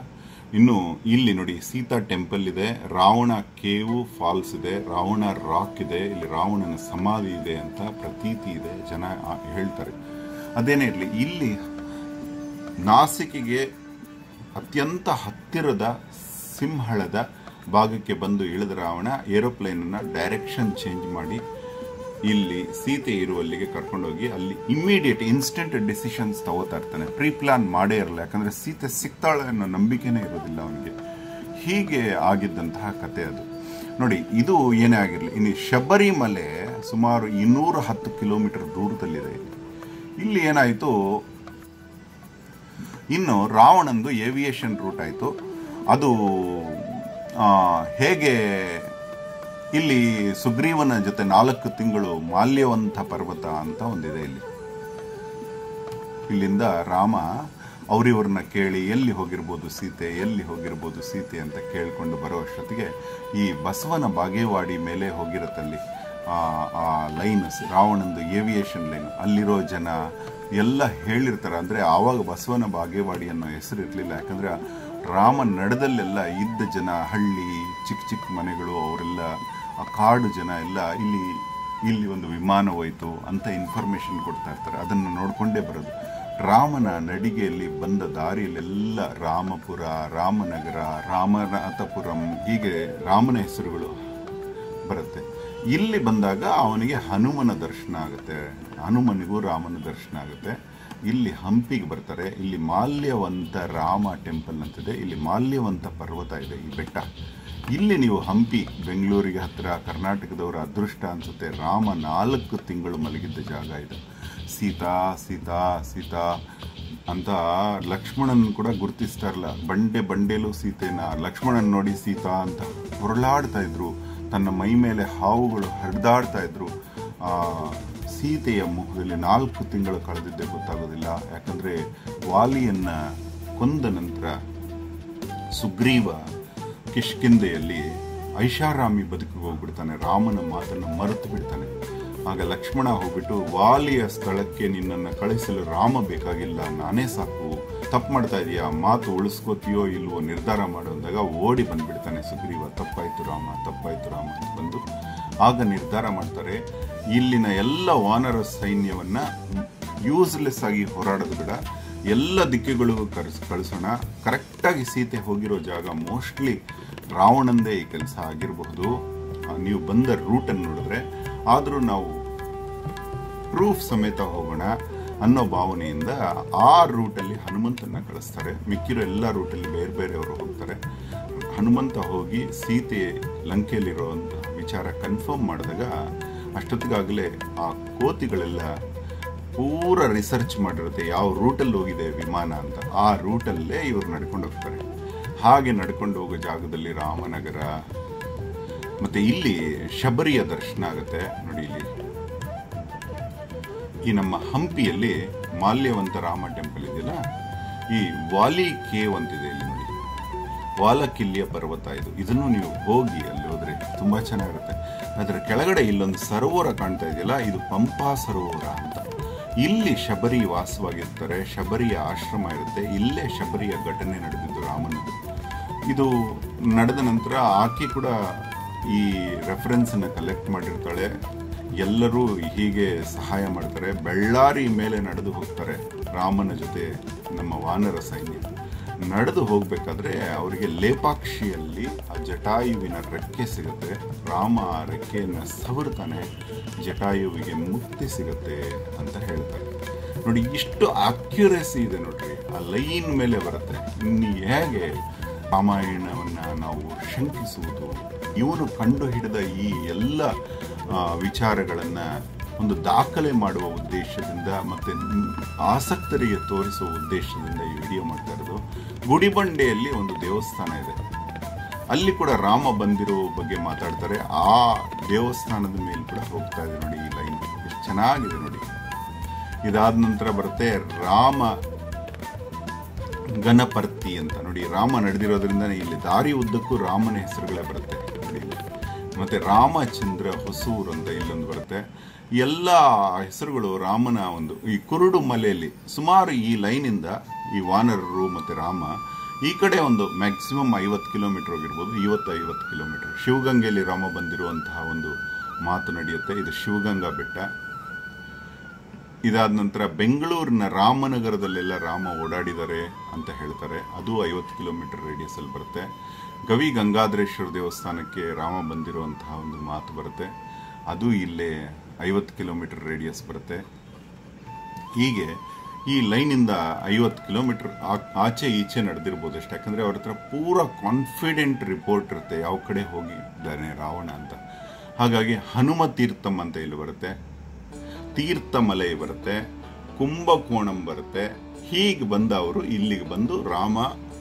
ಇನ್ನು ಇಲ್ಲಿ ನೋಡಿ ಸೀತಾ ಟೆಂಪಲ್ ಇದೆ ರಾವಣ ಕೇವು ಫಾಲ್ಸ್ ಇದೆ ರಾವಣ ರಾಕ್ ಇದೆ ಇಲ್ಲಿ ರಾವಣನ ಸಮಾಧಿ ಇದೆ ಅಂತ ಪ್ರತೀತಿ ಇದೆ ಜನ ಆ, ಹೇಳ್ತಾರೆ ಅದೇನೇ ಇರಲಿ ಇಲ್ಲಿ ನಾಸಿಕಿಗೆ ಅತ್ಯಂತ ಹತ್ತಿರದ ಸಿಂಹಳದ ಭಾಗಕ್ಕೆ ಬಂದು ಇಳಿದ ರಾವಣ ಏರೋಪ್ಲೇನನ್ನ ಡೈರೆಕ್ಷನ್ ಚೇಂಜ್ ಮಾಡಿ ಇಲ್ಲಿ ಸೀತೆ ಇರುವಲ್ಲಿಗೆ ಕರ್ಕೊಂಡೋಗಿ ಅಲ್ಲಿ ಇಮ್ಮಿಡಿಯೇಟ್ ಇನ್ಸ್ಟೆಂಟ್ ಡಿಸಿಷನ್ಸ್ ತಗೋತಾ ಇರ್ತಾನೆ ಪ್ರೀ ಪ್ಲಾನ್ ಮಾಡೇ ಇರಲ್ಲ ಯಾಕಂದ್ರೆ ಸೀತೆ ಸಿಗ್ತಾಳೆ ಅನ್ನೋ ನಂಬಿಕೆನೇ ಇರೋದಿಲ್ಲ ಅವನಿಗೆ ಹೀಗೆ ಆಗಿದ್ದಂತಹ ಕತೆ ಅದು ನೋಡಿ ಇದು ಏನೇ ಆಗಿರಲಿ ಇನ್ನು ಶಬರಿಮಲೆ ಸುಮಾರು ಇನ್ನೂರ ಹತ್ತು ಕಿಲೋಮೀಟರ್ ದೂರದಲ್ಲಿದೆ ಇಲ್ಲಿ ಇಲ್ಲಿ ಏನಾಯಿತು ಇನ್ನು ರಾವಣಂದು ಏವಿಯೇಷನ್ ರೂಟ್ ಆಯಿತು ಅದು ಆ, ಹೇಗೆ ಇಲ್ಲಿ ಸುಗ್ರೀವನ ಜೊತೆ ನಾಲ್ಕು ತಿಂಗಳು ಮಾಲ್ಯವಂತ ಪರ್ವತ ಅಂತ ಒಂದಿದೆ ಇಲ್ಲಿ ಇಲ್ಲಿಂದ ರಾಮ ಅವರಿವ್ರನ್ನ ಕೇಳಿ ಎಲ್ಲಿ ಹೋಗಿರ್ಬೋದು ಸೀತೆ ಎಲ್ಲಿ ಹೋಗಿರ್ಬೋದು ಸೀತೆ ಅಂತ ಕೇಳಿಕೊಂಡು ಬರೋ ಅಷ್ಟೊತ್ತಿಗೆ ಈ ಬಸವನ ಬಾಗೇವಾಡಿ ಮೇಲೆ ಹೋಗಿರತ್ತಲ್ಲಿ ಆ ಆ ಲೈನ್ ರಾವಣಂದು ಏವಿಯೇಷನ್ ಲೈನ್ ಅಲ್ಲಿರೋ ಜನ ಎಲ್ಲ ಹೇಳಿರ್ತಾರೆ ಅಂದರೆ ಆವಾಗ ಬಸವನ ಬಾಗೇವಾಡಿ ಅನ್ನೋ ಹೆಸರು ಇರಲಿಲ್ಲ ಯಾಕಂದರೆ ರಾಮ ನಡೆದಲ್ಲೆಲ್ಲ ಇದ್ದ ಜನ ಹಳ್ಳಿ ಚಿಕ್ಕ ಚಿಕ್ಕ ಮನೆಗಳು ಅವರೆಲ್ಲ ಆ ಕಾಡು ಜನ ಎಲ್ಲ ಇಲ್ಲಿ ಇಲ್ಲಿ ಒಂದು ವಿಮಾನ ಹೋಯ್ತು ಅಂತ ಇನ್ಫಾರ್ಮೇಶನ್ ಕೊಡ್ತಾ ಇರ್ತಾರೆ ಅದನ್ನು ನೋಡಿಕೊಂಡೇ ಬರೋದು ರಾಮನ ನಡಿಗೆಯಲ್ಲಿ ಬಂದ ದಾರಿಯಲ್ಲೆಲ್ಲ ರಾಮಪುರ ರಾಮನಗರ ರಾಮನಾಥಪುರಂ ಹೀಗೆ ರಾಮನ ಹೆಸರುಗಳು ಬರುತ್ತೆ ಇಲ್ಲಿ ಬಂದಾಗ ಅವನಿಗೆ ಹನುಮನ ದರ್ಶನ ಆಗುತ್ತೆ ಹನುಮನಿಗೂ ರಾಮನ ದರ್ಶನ ಆಗುತ್ತೆ ಇಲ್ಲಿ ಹಂಪಿಗೆ ಬರ್ತಾರೆ ಇಲ್ಲಿ ಮಾಲ್ಯವಂತ ರಾಮ ಟೆಂಪಲ್ ಅಂತಿದೆ ಇಲ್ಲಿ ಮಾಲ್ಯವಂತ ಪರ್ವತ ಇದೆ ಈ ಬೆಟ್ಟ ಇಲ್ಲಿ ನೀವು ಹಂಪಿ ಬೆಂಗಳೂರಿಗೆ ಹತ್ತಿರ ಕರ್ನಾಟಕದವರ ಅದೃಷ್ಟ ಅನ್ಸುತ್ತೆ ರಾಮ ನಾಲ್ಕು ತಿಂಗಳು ಮಲಗಿದ್ದ ಜಾಗ ಇದು ಸೀತಾ ಸೀತಾ ಸೀತಾ ಅಂತ ಲಕ್ಷ್ಮಣನ್ ಕೂಡ ಗುರುತಿಸ್ತಾ ಇರಲ್ಲ ಬಂಡೆ ಬಂಡೆಲೂ ಸೀತೆನ ಲಕ್ಷ್ಮಣನ್ ನೋಡಿ ಸೀತಾ ಅಂತ ಹೊರಳಾಡ್ತಾ ಇದ್ರು ತನ್ನ ಮೈ ಮೇಲೆ ಹಾವುಗಳು ಹರಿದಾಡ್ತಾ ಇದ್ರು ಆ ಸೀತೆಯ ಮುಖದಲ್ಲಿ ನಾಲ್ಕು ತಿಂಗಳು ಕಳೆದಿದ್ದೆ ಗೊತ್ತಾಗೋದಿಲ್ಲ ಯಾಕಂದ್ರೆ ವಾಲಿಯನ್ನ ಕೊಂದ ನಂತರ ಸುಗ್ರೀವ ಕಿಷ್ಕಿಂದೆಯಲ್ಲಿ ಐಷಾರಾಮಿ ಬದುಕಿಗೆ ಹೋಗ್ಬಿಡ್ತಾನೆ ರಾಮನ ಮಾತನ್ನು ಮರೆತು ಬಿಡ್ತಾನೆ ಆಗ ಲಕ್ಷ್ಮಣ ಹೋಗ್ಬಿಟ್ಟು ವಾಲಿಯ ಸ್ಥಳಕ್ಕೆ ನಿನ್ನನ್ನು ಕಳಿಸಲು ರಾಮ ಬೇಕಾಗಿಲ್ಲ ನಾನೇ ಸಾಕು ತಪ್ಪು ಮಾಡ್ತಾ ಇದೀಯಾ ಮಾತು ಉಳಿಸ್ಕೋತೀಯೋ ಇಲ್ವೋ ನಿರ್ಧಾರ ಮಾಡು ಅಂದಾಗ ಓಡಿ ಬಂದ್ಬಿಡ್ತಾನೆ ಸುಗ್ರೀವ ತಪ್ಪಾಯ್ತು ರಾಮ ತಪ್ಪಾಯ್ತು ರಾಮ ಅಂತ ಬಂದು ಆಗ ನಿರ್ಧಾರ ಮಾಡ್ತಾರೆ ಇಲ್ಲಿನ ಎಲ್ಲ ವಾನರ ಸೈನ್ಯವನ್ನ ಯೂಸ್ಲೆಸ್ ಆಗಿ ಹೋರಾಡೋದು ಬಿಡ ಎಲ್ಲ ದಿಕ್ಕುಗಳಿಗೂ ಕರೆಸ್ ಕಳಿಸೋಣ ಕರೆಕ್ಟಾಗಿ ಸೀತೆ ಹೋಗಿರೋ ಜಾಗ ಮೋಸ್ಟ್ಲಿ ರಾವಣಂದೇ ಈ ಕೆಲಸ ಆಗಿರಬಹುದು ಆ, ನೀವು ಬಂದ ರೂಟನ್ನು ನೋಡಿದ್ರೆ ಆದರೂ ನಾವು ಪ್ರೂಫ್ ಸಮೇತ ಹೋಗೋಣ ಅನ್ನೋ ಭಾವನೆಯಿಂದ ಆ ರೂಟಲ್ಲಿ ಹನುಮಂತನ ಕಳಿಸ್ತಾರೆ ಮಿಕ್ಕಿರೋ ಎಲ್ಲ ರೂಟಲ್ಲಿ ಬೇರೆ ಬೇರೆಯವರು ಹೋಗ್ತಾರೆ ಹನುಮಂತ ಹೋಗಿ ಸೀತೆ ಲಂಕೆಯಲ್ಲಿರೋ ವಿಚಾರ ಕನ್ಫರ್ಮ್ ಮಾಡಿದಾಗ ಅಷ್ಟೊತ್ತಿಗಾಗಲೇ ಆ ಕೋತಿಗಳೆಲ್ಲ ಪೂರ ರಿಸರ್ಚ್ ಮಾಡಿರುತ್ತೆ ಯಾವ ರೂಟಲ್ಲಿ ಹೋಗಿದೆ ವಿಮಾನ ಅಂತ ಆ ರೂಟಲ್ಲೇ ಇವರು ನಡ್ಕೊಂಡು ಹೋಗ್ತಾರೆ ಹಾಗೆ ನಡ್ಕೊಂಡು ಹೋಗೋ ಜಾಗದಲ್ಲಿ ರಾಮನಗರ ಮತ್ತೆ ಇಲ್ಲಿ ಶಬರಿಯ ದರ್ಶನ ಆಗುತ್ತೆ ನೋಡಿ ಇಲ್ಲಿ ಈ ನಮ್ಮ ಹಂಪಿಯಲ್ಲಿ ಮಾಲ್ಯವಂತ ರಾಮ ಟೆಂಪಲ್ ಇದೆಯಲ್ಲ ಈ ವಾಲಿ ಕೇವ್ ಅಂತಿದೆ ಇಲ್ಲಿ ನೋಡಿ ವಾಲಕಿಲ್ಲಿಯ ಪರ್ವತ ಇದು ಇದನ್ನು ನೀವು ಹೋಗಿ ಅಲ್ಲಿ ಹೋದ್ರೆ ತುಂಬಾ ಚೆನ್ನಾಗಿರುತ್ತೆ ಅದರ ಕೆಳಗಡೆ ಇಲ್ಲೊಂದು ಸರೋವರ ಕಾಣ್ತಾ ಇದೆಯಲ್ಲ ಇದು ಪಂಪಾ ಸರೋವರ ಅಂತ ಇಲ್ಲಿ ಶಬರಿ ವಾಸವಾಗಿರ್ತಾರೆ ಶಬರಿಯ ಆಶ್ರಮ ಇರುತ್ತೆ ಇಲ್ಲೇ ಶಬರಿಯ ಘಟನೆ ನಡೆದಿದ್ದು ರಾಮನದು ಇದು ನಡೆದ ನಂತರ ಆಕೆ ಕೂಡ ಈ ರೆಫರೆನ್ಸ್ ಅನ್ನ ಕಲೆಕ್ಟ್ ಮಾಡಿರ್ತಾಳೆ ಎಲ್ಲರೂ ಹೀಗೆ ಸಹಾಯ ಮಾಡ್ತಾರೆ ಬೆಳ್ಳಾರಿ ಮೇಲೆ ನಡೆದು ಹೋಗ್ತಾರೆ ರಾಮನ ಜೊತೆ ನಮ್ಮ ವಾನರ ಸೈನ್ಯ ನಡೆದು ಹೋಗ್ಬೇಕಾದ್ರೆ ಅವರಿಗೆ ಲೇಪಾಕ್ಷಿಯಲ್ಲಿ ಆ ಜಟಾಯುವಿನ ರೆಕ್ಕೆ ಸಿಗುತ್ತೆ ರಾಮ ಆ ರೆಕ್ಕೆಯನ್ನು ಸವರ್ತಾನೆ ಜಟಾಯುವಿಗೆ ಮುಕ್ತಿ ಸಿಗುತ್ತೆ ಅಂತ ಹೇಳ್ತಾರೆ ನೋಡಿ ಇಷ್ಟು ಅಕ್ಯುರೇಸಿ ಇದೆ ನೋಡ್ರಿ ಆ ಲೈನ್ ಮೇಲೆ ಬರುತ್ತೆ ಇನ್ನು ಹೇಗೆ ರಾಮಾಯಣವನ್ನ ನಾವು ಶಂಕಿಸುವುದು ಇವನು ಕಂಡು ಹಿಡಿದ ಈ ಎಲ್ಲ ಆ, ವಿಚಾರಗಳನ್ನ ಒಂದು ದಾಖಲೆ ಮಾಡುವ ಉದ್ದೇಶದಿಂದ ಮತ್ತೆ ಆಸಕ್ತರಿಗೆ ತೋರಿಸುವ ಉದ್ದೇಶದಿಂದ ಈ ವಿಡಿಯೋ ಮಾಡ್ತಾ ಇರೋದು ಗುಡಿಬಂಡೆಯಲ್ಲಿ ಒಂದು ದೇವಸ್ಥಾನ ಇದೆ ಅಲ್ಲಿ ಕೂಡ ರಾಮ ಬಂದಿರೋ ಬಗ್ಗೆ ಮಾತಾಡ್ತಾರೆ ಆ ದೇವಸ್ಥಾನದ ಮೇಲೆ ಕೂಡ ಹೋಗ್ತಾ ಇದೆ ನೋಡಿ ಈ ಲೈನ್ ಎಷ್ಟು ಚೆನ್ನಾಗಿದೆ ನೋಡಿ ಇದಾದ ನಂತರ ಬರುತ್ತೆ ರಾಮ ಗಣಪರ್ತಿ ಅಂತ ನೋಡಿ ರಾಮ ನಡೆದಿರೋದ್ರಿಂದ ಇಲ್ಲಿ ದಾರಿ ಉದ್ದಕ್ಕೂ ರಾಮನ ಹೆಸರುಗಳೇ ಬರುತ್ತೆ ನೋಡಿ ಇಲ್ಲಿ. ಮತ್ತೆ ರಾಮಚಂದ್ರ ಹೊಸೂರು ಅಂತ ಇಲ್ಲೊಂದು ಬರುತ್ತೆ ಎಲ್ಲ ಹೆಸರುಗಳು ರಾಮನ ಒಂದು ಈ ಕುರುಡು ಮಲೆಯಲ್ಲಿ ಸುಮಾರು ಈ ಲೈನಿಂದ ಈ ವಾನರರು ಮತ್ತೆ ರಾಮ ಈ ಕಡೆ ಒಂದು ಮ್ಯಾಕ್ಸಿಮಮ್ ಐವತ್ತು ಕಿಲೋಮೀಟರ್ ಹೋಗಿರ್ಬೋದು ಇವತ್ತು ಐವತ್ತು ಕಿಲೋಮೀಟರ್ ಶಿವಗಂಗೆಯಲ್ಲಿ ರಾಮ ಬಂದಿರುವಂತಹ ಒಂದು ಮಾತು ನಡೆಯುತ್ತೆ ಇದು ಶಿವಗಂಗಾ ಬೆಟ್ಟ ಇದಾದ ನಂತರ ಬೆಂಗಳೂರಿನ ರಾಮನಗರದಲ್ಲೆಲ್ಲ ರಾಮ ಓಡಾಡಿದ್ದಾರೆ ಅಂತ ಹೇಳ್ತಾರೆ ಅದು ಐವತ್ತು ಕಿಲೋಮೀಟರ್ ರೇಡಿಯಸ್ ಅಲ್ಲಿ ಬರುತ್ತೆ ಗವಿ ಗಂಗಾಧರೇಶ್ವರ ದೇವಸ್ಥಾನಕ್ಕೆ ರಾಮ ಬಂದಿರುವಂತಹ ಒಂದು ಮಾತು ಬರುತ್ತೆ ಅದು ಇಲ್ಲೇ ಐವತ್ತು ಕಿಲೋಮೀಟರ್ ರೇಡಿಯಸ್ ಬರುತ್ತೆ ಹೀಗೆ ಈ ಲೈನಿಂದ ಐವತ್ತು ಕಿಲೋಮೀಟರ್ ಆಚೆ ಈಚೆ ನಡೆದಿರ್ಬೋದು ಅಷ್ಟೇ ಯಾಕಂದ್ರೆ ಅವ್ರ ಹತ್ರ ಪೂರ ಕಾನ್ಫಿಡೆಂಟ್ ರಿಪೋರ್ಟ್ ಇರುತ್ತೆ ಯಾವ ಕಡೆ ಹೋಗಿದ್ದಾನೆ ರಾವಣ ಅಂತ ಹಾಗಾಗಿ ಹನುಮ ತೀರ್ಥಂ ಅಂತ ಇಲ್ಲಿ ಬರುತ್ತೆ ತೀರ್ಥಮಲೈ ಬರುತ್ತೆ ಕುಂಭಕೋಣಂ ಬರುತ್ತೆ ಹೀಗೆ ಬಂದ ಅವರು ಇಲ್ಲಿಗೆ ಬಂದು ರಾಮ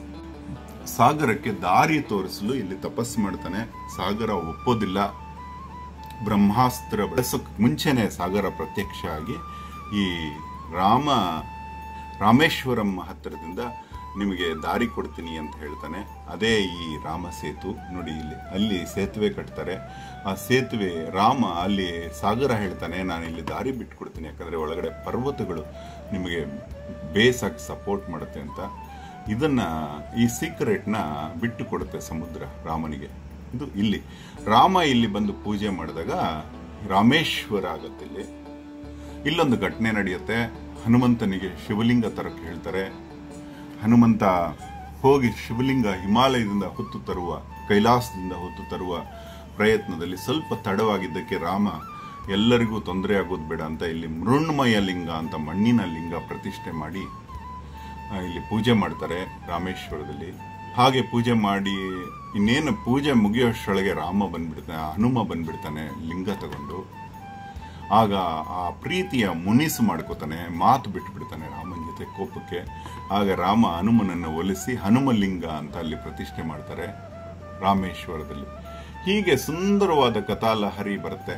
ಸಾಗರಕ್ಕೆ ದಾರಿ ತೋರಿಸಲು ಇಲ್ಲಿ ತಪಸ್ಸು ಮಾಡ್ತಾನೆ ಸಾಗರ ಒಪ್ಪೋದಿಲ್ಲ ಬ್ರಹ್ಮಾಸ್ತ್ರ ಬಳಸೋಕ್ ಮುಂಚೆನೆ ಸಾಗರ ಪ್ರತ್ಯಕ್ಷ ಆಗಿ ಈ ರಾಮ ರಾಮೇಶ್ವರಂ ಹತ್ತಿರದಿಂದ ನಿಮಗೆ ದಾರಿ ಕೊಡ್ತೀನಿ ಅಂತ ಹೇಳ್ತಾನೆ ಅದೇ ಈ ರಾಮ ಸೇತು ನೋಡಿ ಇಲ್ಲಿ ಅಲ್ಲಿ ಸೇತುವೆ ಕಟ್ತಾರೆ ಆ ಸೇತುವೆ ರಾಮ ಅಲ್ಲಿ ಸಾಗರ ಹೇಳ್ತಾನೆ ನಾನು ಇಲ್ಲಿ ದಾರಿ ಬಿಟ್ಕೊಡ್ತೀನಿ ಯಾಕಂದ್ರೆ ಒಳಗಡೆ ಪರ್ವತಗಳು ನಿಮಗೆ ಬೇಸಾಗಿ ಸಪೋರ್ಟ್ ಮಾಡುತ್ತೆ ಅಂತ ಇದನ್ನ ಈ ಸೀಕ್ರೆಟ್ನ ಬಿಟ್ಟು ಕೊಡುತ್ತೆ ಸಮುದ್ರ ರಾಮನಿಗೆ ಇದು ಇಲ್ಲಿ ರಾಮ ಇಲ್ಲಿ ಬಂದು ಪೂಜೆ ಮಾಡಿದಾಗ ರಾಮೇಶ್ವರ ಆಗತ್ತೆ ಇಲ್ಲಿ ಇಲ್ಲೊಂದು ಘಟನೆ ನಡೆಯುತ್ತೆ ಹನುಮಂತನಿಗೆ ಶಿವಲಿಂಗ ತರಕ್ಕೆ ಹೇಳ್ತಾರೆ ಹನುಮಂತ ಹೋಗಿ ಶಿವಲಿಂಗ ಹಿಮಾಲಯದಿಂದ ಹೊತ್ತು ತರುವ ಕೈಲಾಸದಿಂದ ಹೊತ್ತು ತರುವ ಪ್ರಯತ್ನದಲ್ಲಿ ಸ್ವಲ್ಪ ತಡವಾಗಿದ್ದಕ್ಕೆ ರಾಮ ಎಲ್ಲರಿಗೂ ತೊಂದರೆ ಆಗೋದು ಬೇಡ ಅಂತ ಇಲ್ಲಿ ಮೃಣ್ಮಯ ಲಿಂಗ ಅಂತ ಮಣ್ಣಿನ ಲಿಂಗ ಪ್ರತಿಷ್ಠೆ ಮಾಡಿ ಆ, ಇಲ್ಲಿ ಪೂಜೆ ಮಾಡ್ತಾರೆ ರಾಮೇಶ್ವರದಲ್ಲಿ ಹಾಗೆ ಪೂಜೆ ಮಾಡಿ ಇನ್ನೇನು ಪೂಜೆ ಮುಗಿಯೋಷ್ಟರೊಳಗೆ ರಾಮ ಬಂದ್ಬಿಡ್ತಾನೆ ಹನುಮ ಬಂದ್ಬಿಡ್ತಾನೆ ಲಿಂಗ ತಗೊಂಡು ಆಗ ಆ ಪ್ರೀತಿಯ ಮುನಿಸು ಮಾಡ್ಕೋತಾನೆ ಮಾತು ಬಿಟ್ಬಿಡ್ತಾನೆ ರಾಮನ ಜೊತೆ ಕೋಪಕ್ಕೆ ಆಗ ರಾಮ ಹನುಮನನ್ನು ಒಲಿಸಿ ಹನುಮಲಿಂಗ ಅಂತ ಅಲ್ಲಿ ಪ್ರತಿಷ್ಠೆ ಮಾಡ್ತಾರೆ ರಾಮೇಶ್ವರದಲ್ಲಿ ಹೀಗೆ ಸುಂದರವಾದ ಕಥಾಲಹರಿ ಬರುತ್ತೆ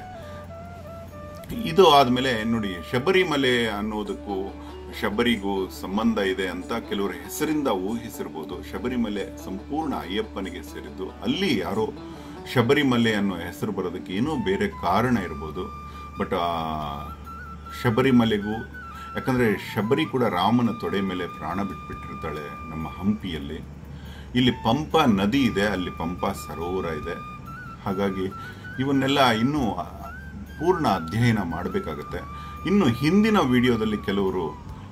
ಇದು ಆದ್ಮೇಲೆ ನೋಡಿ ಶಬರಿಮಲೆ ಅನ್ನೋದಕ್ಕೂ ಶಬರಿಗೂ ಸಂಬಂಧ ಇದೆ ಅಂತ ಕೆಲವರು ಹೆಸರಿಂದ ಊಹಿಸಿರ್ಬೋದು ಶಬರಿಮಲೆ ಸಂಪೂರ್ಣ ಅಯ್ಯಪ್ಪನಿಗೆ ಸೇರಿದ್ದು ಅಲ್ಲಿ ಯಾರೋ ಶಬರಿಮಲೆ ಅನ್ನೋ ಹೆಸರು ಬರೋದಕ್ಕೆ ಏನೋ ಬೇರೆ ಕಾರಣ ಇರ್ಬೋದು ಬಟ್ ಆ ಶಬರಿಮಲೆಗೂ ಯಾಕಂದ್ರೆ ಶಬರಿ ಕೂಡ ರಾಮನ ತೊಡೆ ಮೇಲೆ ಪ್ರಾಣ ಬಿಟ್ಬಿಟ್ಟಿರ್ತಾಳೆ ನಮ್ಮ ಹಂಪಿಯಲ್ಲಿ ಇಲ್ಲಿ ಪಂಪ ನದಿ ಇದೆ ಅಲ್ಲಿ ಪಂಪ ಸರೋವರ ಇದೆ ಹಾಗಾಗಿ ಇವನ್ನೆಲ್ಲ ಇನ್ನೂ ಪೂರ್ಣ ಅಧ್ಯಯನ ಮಾಡಬೇಕಾಗತ್ತೆ ಇನ್ನು ಹಿಂದಿನ ವಿಡಿಯೋದಲ್ಲಿ ಕೆಲವರು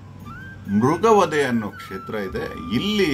ಮೃಗವಧೆ ಅನ್ನೋ ಕ್ಷೇತ್ರ ಇದೆ ಇಲ್ಲಿ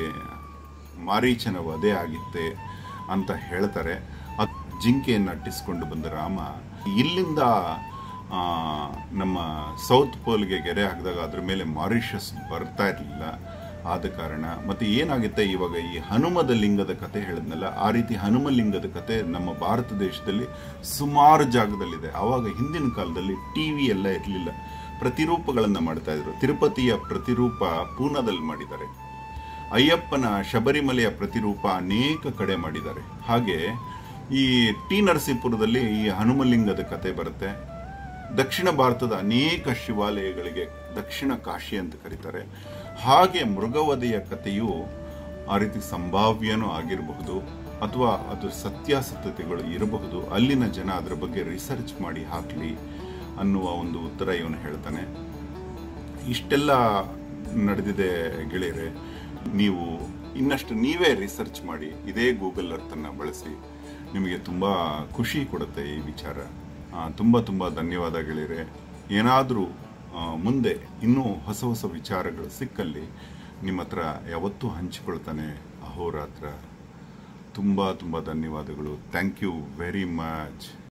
ಮಾರೀಚನ ವಧೆ ಆಗಿತ್ತೆ ಅಂತ ಹೇಳ್ತಾರೆ ಅದ್ ಜಿಂಕೆಯನ್ನು ಅಟ್ಟಿಸ್ಕೊಂಡು ಬಂದ ರಾಮ ಇಲ್ಲಿಂದ ಆ, ನಮ್ಮ ಸೌತ್ ಪೋಲ್ಗೆ ಗೆರೆ ಹಾಕಿದಾಗ ಅದ್ರ ಮೇಲೆ ಮಾರಿಷಸ್ ಬರ್ತಾ ಇರಲಿಲ್ಲ ಆದ ಕಾರಣ ಮತ್ತೆ ಏನಾಗುತ್ತೆ ಇವಾಗ ಈ ಹನುಮದ ಲಿಂಗದ ಕತೆ ಹೇಳಿದ್ನಲ್ಲ ಆ ರೀತಿ ಹನುಮ ಲಿಂಗದ ಕತೆ ನಮ್ಮ ಭಾರತ ದೇಶದಲ್ಲಿ ಸುಮಾರು ಜಾಗದಲ್ಲಿದೆ ಆವಾಗ ಹಿಂದಿನ ಕಾಲದಲ್ಲಿ ಟಿವಿ ಎಲ್ಲ ಇರಲಿಲ್ಲ ಪ್ರತಿರೂಪಗಳನ್ನ ಮಾಡ್ತಾ ಇದ್ರು ತಿರುಪತಿಯ ಪ್ರತಿರೂಪ ಪೂನಾದಲ್ಲಿ ಮಾಡಿದ್ದಾರೆ ಅಯ್ಯಪ್ಪನ ಶಬರಿಮಲೆಯ ಪ್ರತಿರೂಪ ಅನೇಕ ಕಡೆ ಮಾಡಿದ್ದಾರೆ ಹಾಗೆ ಈ ಟಿ ನರಸೀಪುರದಲ್ಲಿ ಈ ಹನುಮಲಿಂಗದ ಕತೆ ಬರುತ್ತೆ ದಕ್ಷಿಣ ಭಾರತದ ಅನೇಕ ಶಿವಾಲಯಗಳಿಗೆ ದಕ್ಷಿಣ ಕಾಶಿ ಅಂತ ಕರೀತಾರೆ ಹಾಗೆ ಮೃಗವಧೆಯ ಕಥೆಯು ಆ ರೀತಿ ಸಂಭಾವ್ಯನೂ ಆಗಿರಬಹುದು ಅಥವಾ ಅದು ಸತ್ಯಾಸತ್ಯತೆಗಳು ಇರಬಹುದು ಅಲ್ಲಿನ ಜನ ಅದರ ಬಗ್ಗೆ ರಿಸರ್ಚ್ ಮಾಡಿ ಹಾಕಲಿ ಅನ್ನುವ ಒಂದು ಉತ್ತರ ಇವನು ಹೇಳ್ತಾನೆ ಇಷ್ಟೆಲ್ಲ ನಡೆದಿದೆ ಗೆಳೆಯರೆ ನೀವು ಇನ್ನಷ್ಟು ನೀವೇ ರಿಸರ್ಚ್ ಮಾಡಿ ಇದೇ ಗೂಗಲ್ ಅರ್ಥನ್ನ ಬಳಸಿ ನಿಮಗೆ ತುಂಬ ಖುಷಿ ಕೊಡುತ್ತೆ ಈ ವಿಚಾರ ಆ, ತುಂಬ ತುಂಬ ಧನ್ಯವಾದ ಗೆಳೆಯರೆ ಏನಾದರೂ ಮುಂದೆ ಇನ್ನೂ ಹೊಸ ಹೊಸ ವಿಚಾರಗಳು ಸಿಕ್ಕಲ್ಲಿ ನಿಮ್ಮ ಹತ್ರ ಯಾವತ್ತೂ ಹಂಚಿಕೊಳ್ತಾನೆ ಅಹೋರಾತ್ರ ತುಂಬ ತುಂಬ ಧನ್ಯವಾದಗಳು ಥ್ಯಾಂಕ್ ಯು ವೆರಿ ಮಚ್